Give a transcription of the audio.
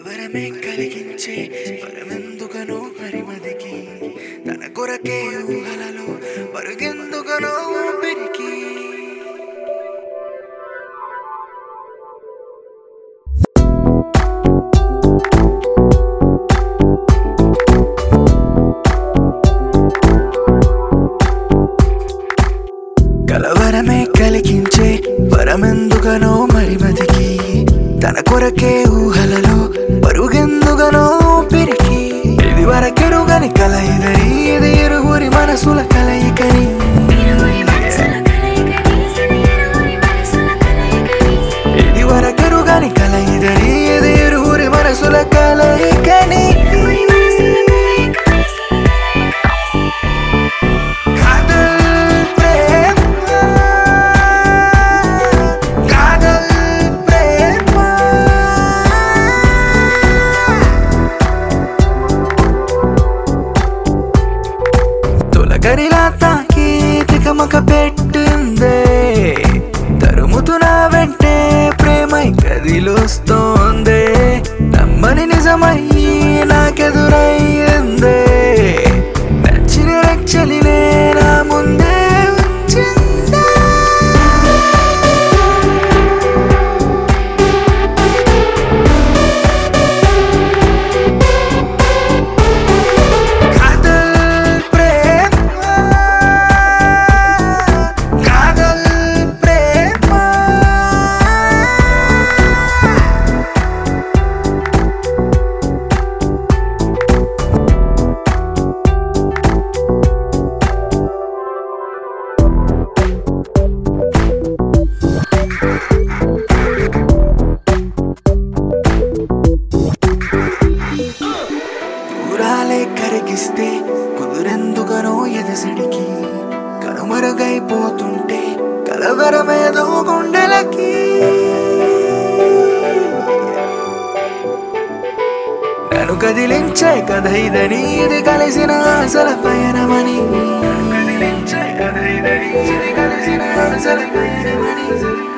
కలవరమే కలిగించే వరమెందుకనో హరిమదికి తన కొరకే ఊహలలో పరుగెందుకనో ఊపిరికి కలవరమే కలిగించే వరమెందుకనో మరిమతికి తన కొరకే ఊహలలో పరుగెందుకనో పిరికి ఇది వరకెరుగని కలయిదని ఇది ఇరుగురి మనసుల కలయికని ఇరువురి మనసుల కలయికని ఇది ఇరువురి మనసుల కలయికని ఇది వరకెరుగని కలయిదని ఇది ఇరుగురి మనసుల కలయికని ఇరువురి మనసుల కలయికని కాదల్ ప్రేమ కాదల్ ప్రేమ తొలగరిలా తాకి తికమక పెట్టిందే తరుముతున్న వెంటే ప్రేమై కదిలొస్తోందే నమ్మని నిజమై నాకెదురయ్యిందే నచ్చిన రక్షలినే నా ముందే ఉంచిందే కాదల్ ప్రేమ కాదల్ ప్రేమ దూరాలే కరిగిస్తే కుదురెందుకనో ఎదసడికి కనుమరుగైపోతుంటే కలవరమేదో గుండెలకి నన్ను కదిలించే కథ ఇదని ఇది కలిసిన ఆశల పయనమని నన్ను కదిలించే కథ ఇదని ఇది కలిసిన ఆశల పయనమని